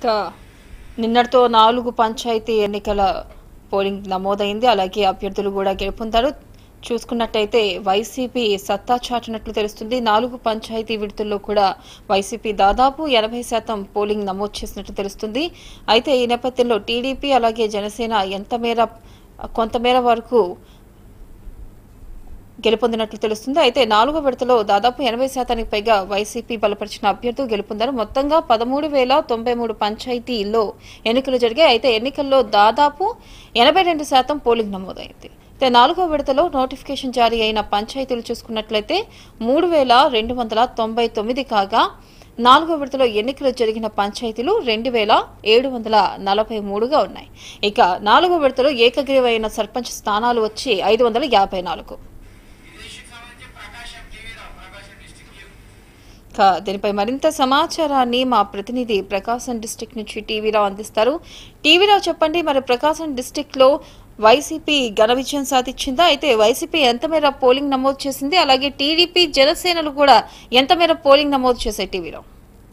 ఇక నిన్నటితో నాలుగు పంచాయతీ ఎన్నికల పోలింగ్ నమోదైంది అలాగే అభ్యర్థులు కూడా గెలుపొందారు చూసుకున్నట్టయితే వైసీపీ సత్తా చాటినట్లు తెలుస్తుంది నాలుగు పంచాయతీ విడతల్లో కూడా వైసీపీ దాదాపు ఎనభై శాతం పోలింగ్ నమోదు చేసినట్లు తెలుస్తుంది అయితే ఈ నేపథ్యంలో టీడీపీ అలాగే జనసేన ఎంత మేర కొంతమేర వరకు గెలుపొందినట్లు తెలుస్తుంది అయితే నాలుగో విడతలో దాదాపు ఎనభై శాతానికి పైగా వైసీపీ బలపరిచిన అభ్యర్థులు గెలుపొందారు మొత్తంగా పదమూడు వేల తొంభై మూడు పంచాయతీల్లో ఎన్నికలు జరిగాయి అయితే ఎన్నికల్లో దాదాపు ఎనభై రెండు శాతం పోలింగ్ నమోదైంది అయితే నాలుగో విడతలో నోటిఫికేషన్ జారీ అయిన పంచాయతీలు చూసుకున్నట్లయితే మూడు వేల రెండు వందల తొంభై తొమ్మిది కాగా నాలుగో విడతలో ఎన్నికలు జరిగిన పంచాయతీలు రెండు వేల ఏడు వందల నలభై మూడుగా ఉన్నాయి ఇక నాలుగో విడతలో ఏకగ్రీవైన సర్పంచ్ స్థానాలు వచ్చి ఐదు వందల యాభై నాలుగు ఇక దీనిపై మరింత సమాచారాన్ని మా ప్రతినిధి ప్రకాశం డిస్టిక్ నుంచి టీవీరావు అందిస్తారు టీవీరావు చెప్పండి మరి ప్రకాశం డిస్టిక్ లో వైసీపీ ఘన విజయం సాధించిందా అయితే వైసీపీ ఎంత మేర పోలింగ్ నమోదు చేసింది అలాగే టీడీపీ జనసేనలు కూడా ఎంత మేర పోలింగ్ నమోదు చేశాయి టీవీరావు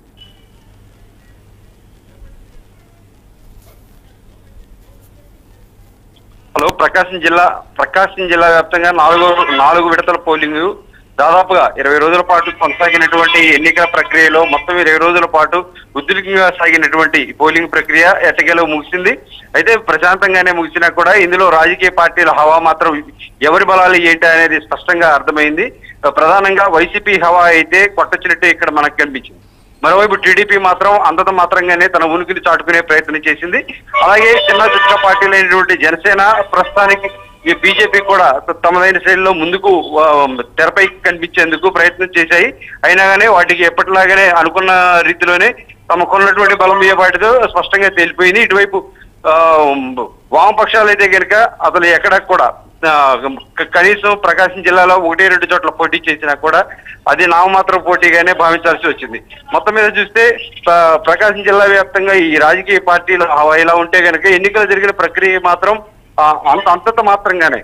హలో ప్రకాశం జిల్లా ప్రకాశం జిల్లా వ్యాప్తంగా నాలుగు నాలుగు విడతల పోలింగ్ దాదాపుగా ఇరవై రోజుల పాటు కొనసాగినటువంటి ఎన్నికల ప్రక్రియలో మొత్తం ఇరవై రోజుల పాటు ఉద్రిక్తంగా సాగినటువంటి పోలింగ్ ప్రక్రియ ఎట్టకేలో ముగిసింది అయితే ప్రశాంతంగానే ముగిసినా కూడా ఇందులో రాజకీయ పార్టీల హవా మాత్రం ఎవరి బలాలు ఏంటి అనేది స్పష్టంగా అర్థమైంది ప్రధానంగా వైసీపీ హవా అయితే కొట్టొచ్చినట్టే ఇక్కడ మనకు కనిపించింది మరోవైపు టీడీపీ మాత్రం అంతత మాత్రంగానే తన ఉనికిని చాటుకునే ప్రయత్నం చేసింది అలాగే చిన్న చిన్న పార్టీలైనటువంటి జనసేన ప్రస్తుతానికి ఈ బీజేపీ కూడా తమదైన శైలిలో ముందుకు ఆ, తెరపై కనిపించేందుకు ప్రయత్నం చేశాయి అయినా కానీ వాటికి ఎప్పటిలాగానే అనుకున్న రీతిలోనే తమకున్నటువంటి బలం ఏ వాటితో స్పష్టంగా తేలిపోయింది ఇటువైపు ఆ, వామపక్షాలు అయితే కనుక అసలు ఎక్కడ కూడా ఆ, క- కనీసం ప్రకాశం జిల్లాలో ఒకటి రెండు చోట్ల పోటీ చేసినా కూడా అది నామమాత్రం పోటీగానే భావించాల్సి వచ్చింది మొత్తం మీద చూస్తే ప్ర- ప్రకాశం జిల్లా వ్యాప్తంగా ఈ రాజకీయ పార్టీలు హవా ఇలా ఉంటే కనుక ఎన్నికలు జరిగిన ప్రక్రియ మాత్రం ఆ, అంత అంతత మాత్రంగానే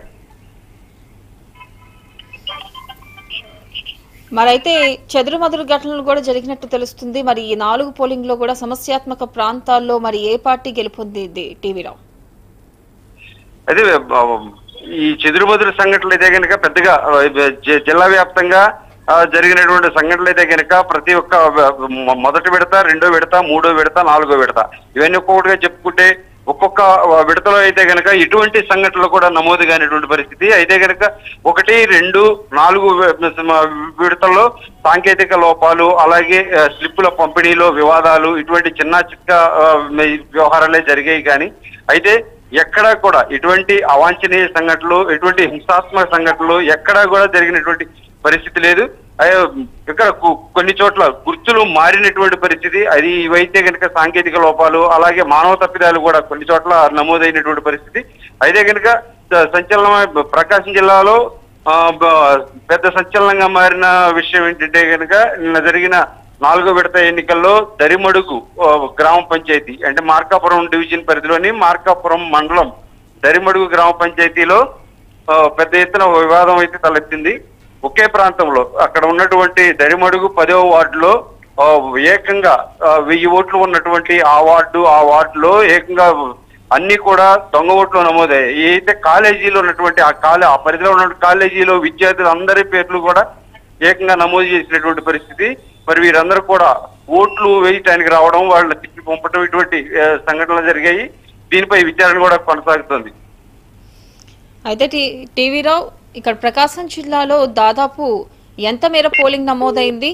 మరి అయితే చెదురుమదురు ఘటనలు కూడా జరిగినట్టు తెలుస్తుంది మరి ఈ నాలుగు పోలింగ్ లో కూడా సమస్యాత్మక ప్రాంతాల్లో మరి ఏ పార్టీ గెలుపొందింది టీవీరావు అదే ఆ, ఈ చెదురుమదురు సంఘటనలు అయితే కనుక పెద్దగా ఆ, జి- జిల్లా వ్యాప్తంగా ఆ, జరిగినటువంటి సంఘటనలు అయితే కనుక ప్రతి ఒక్క ఆ, మొ- మొదటి విడత రెండో విడత మూడో విడత నాలుగో విడత ఇవన్నీ ఒక్కొక్కటిగా చెప్పుకుంటే ఒక్కొక్క ఆ, విడతలో అయితే కనుక ఎటువంటి సంఘటనలు కూడా నమోదు కానిటువంటి పరిస్థితి అయితే కనుక ఒకటి రెండు నాలుగు వి- విడతల్లో సాంకేతిక లోపాలు అలాగే ఆ, స్లిప్పుల పంపిణీలో వివాదాలు ఇటువంటి చిన్న చిక్క ఆ, వ్యవహారాలే జరిగాయి కానీ అయితే ఎక్కడా కూడా ఎటువంటి అవాంఛనీయ సంఘటనలు ఎటువంటి హింసాత్మక సంఘటనలు ఎక్కడా కూడా జరిగినటువంటి పరిస్థితి లేదు అయ్యో, ఇక్కడ కు- కొన్ని చోట్ల గుర్తులు మారినటువంటి పరిస్థితి అది ఇవైతే కనుక సాంకేతిక లోపాలు అలాగే మానవ తప్పిదాలు కూడా కొన్ని చోట్ల నమోదైనటువంటి పరిస్థితి అయితే కనుక స- సంచలనమైన ప్రకాశం జిల్లాలో ఆ, బ- పెద్ద సంచలనంగా మారిన విషయం ఏంటంటే కనుక నిన్న జరిగిన నాలుగో విడత ఎన్నికల్లో దరిమడుగు ఆ, గ్రామ పంచాయతీ అంటే మార్కాపురం డివిజన్ పరిధిలోని మార్కాపురం మండలం దరిమడుగు గ్రామ పంచాయతీలో ఆ, పెద్ద ఎత్తున ఒక వివాదం అయితే తలెత్తింది ఒకే ప్రాంతంలో అక్కడ ఉన్నటువంటి దరిమడుగు పదవ వార్డులో ఆ, ఏకంగా ఆ, వెయ్యి ఓట్లు ఉన్నటువంటి ఆ వార్డు ఆ వార్డులో ఏకంగా అన్ని కూడా దొంగ ఓట్లు నమోదయ్యాయి ఏదైతే కాలేజీలో ఉన్నటువంటి ఆ కాలే ఆ పరిధిలో ఉన్నటువంటి కాలేజీలో విద్యార్థులు అందరి పేర్లు కూడా ఏకంగా నమోదు చేసినటువంటి పరిస్థితి మరి వీరందరూ కూడా ఓట్లు వేయటానికి రావడం వాళ్ళ తిప్పి పంపడం ఇటువంటి ఆ, సంఘటనలు జరిగాయి దీనిపై విచారణ కూడా కొనసాగుతుంది అయితే టీ టీవీరావు ఇక్కడ ప్రకాశం జిల్లాలో దాదాపు ఎంత మేర పోలింగ్ నమోదైంది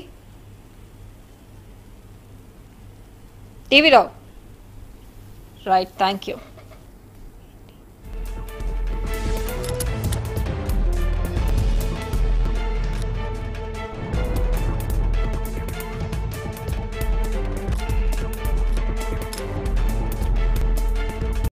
టీవీరావు రైట్ థ్యాంక్ యూ